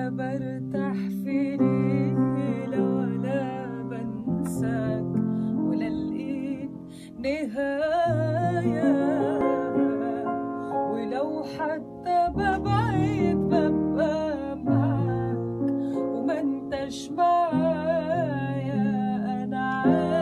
برتاح في ليلة ولا بنساك ولا لقيت نهاية ولو حتى ببعد ببقى معاك وما انتش معايا انا عارف